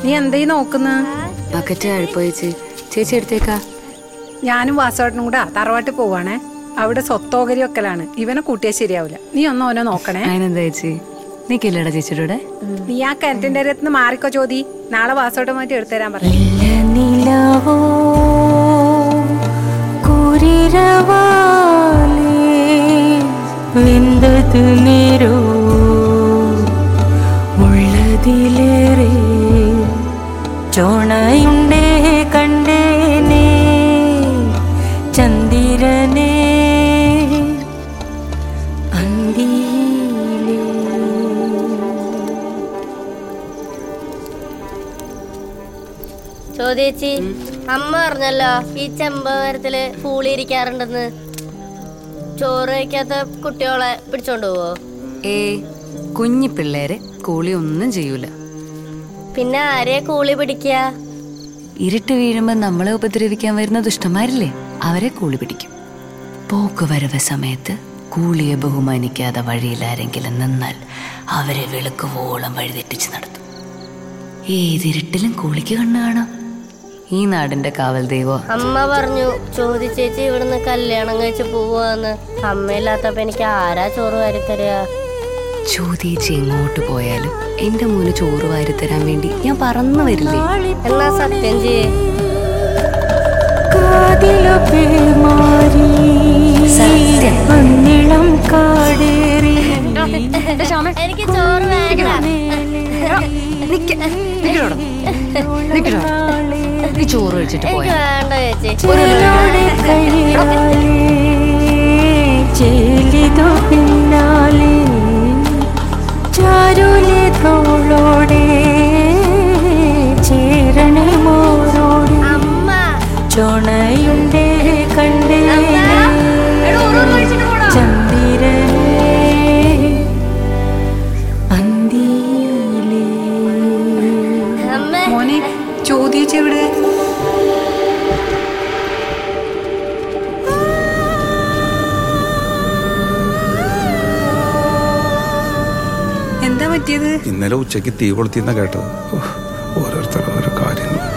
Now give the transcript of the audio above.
നീ എന്തേ നോക്കുന്ന ബക്കറ്റ് അഴുപ്പോ ചേച്ചി ചേച്ചി എടുത്തേക്കാ ഞാനും വാസോട്ടനും കൂടെ തറവാട്ടിൽ പോവാണേ അവിടെ സ്വത്തോകരി വെക്കലാണ് ഇവനെ കൂട്ടിയാൽ ശരിയാവില്ല നീ ഒന്ന് ഓനെ നോക്കണേ അതിനെന്താ ചേച്ചി നീക്കില്ലടാ ചേച്ചിയുടെ കൂടെ നീ ആ കിണറ്റിന്റെ അടുത്ത് മാറിക്കോ ചോദി നാളെ വാസോട്ടം മാറ്റി എടുത്തുതരാൻ പറയാം നിലവോ കുരിരവാലേ വെന്തത് നേരോ ഉള്ളതിലേറെ ചോണയുണ്ടേ കണ്ടേനേ ചന്ദിരനേ അന്തിയിലേ ചോദിച്ചി അമ്മ പറഞ്ഞല്ലോ ഈ ചെമ്പമരത്തില് പൂളിയിരിക്കാറുണ്ടെന്ന് ചോറ് വയ്ക്കാത്ത കുട്ടികളെ പിടിച്ചോണ്ട് പോവോ ഏ കുഞ്ഞി പിള്ളേരെ കൂളി ഒന്നും ചെയ്യൂല പിന്നെ ആരെയാ കൂളി പിടിക്കുക ഇരുട്ട് വീഴുമ്പോ നമ്മളെ ഉപദ്രവിക്കാൻ വരുന്ന ദുഷ്ടന്മാരില്ലേ അവരെ കൂളി പിടിക്കും പോക്കുവരവ് സമയത്ത് കൂളിയെ ബഹുമാനിക്കാതെ വഴിയിൽ ആരെങ്കിലും നിന്നാൽ അവരെ വെളുക്കുവോളം വഴിതെറ്റിച്ച് നടത്തും ഏതിരുട്ടിലും കൂളിക്ക് കണ്ണു കാണാം ഈ നാടിന്റെ കാവൽ ദൈവോ അമ്മ പറഞ്ഞു ചോദിച്ചേച്ചി ഇവിടുന്ന് കല്യാണം കഴിച്ച് പോവാന്ന് അമ്മയില്ലാത്തപ്പോ എനിക്ക് ആരാ ചോറ് വാരിത്തരിക ചോദിച്ച് എങ്ങോട്ട് പോയാലും എന്റെ മോന് ചോറ് വാരിത്തരാൻ വേണ്ടി ഞാൻ പറന്നു വരില്ലേ എന്നാ സത്യം ചെയ്യേ കാതിലോ പേമാരി സത്യം. മണ്ണിളം കാടേറി എനിക്ക് ചോറ് വേണ്ട നീ ചോറ് കഴിച്ചിട്ട് എനിക്ക് പോയാ വേണ്ട ചേച്ചി ചേലോടെ കയ്യാലേ ചേലിതോ പിന്നാലെ ചാരുലെ തോളോടെ ചേരണേ മോരോടെ അമ്മ ചോണയുണ്ടേ കണ്ടേ ചന്ദിരനേ അന്തിയിലേ അമ്മ മോനെ ചോദിച്ച എവിടെ എന്താ പറ്റിയത് ഇന്നലെ ഉച്ചയ്ക്ക് തീ കൊളുത്തിയെന്നാ കേട്ടത് ഓ, ഓരോരുത്തർ ഓരോ കാര്യങ്ങൾ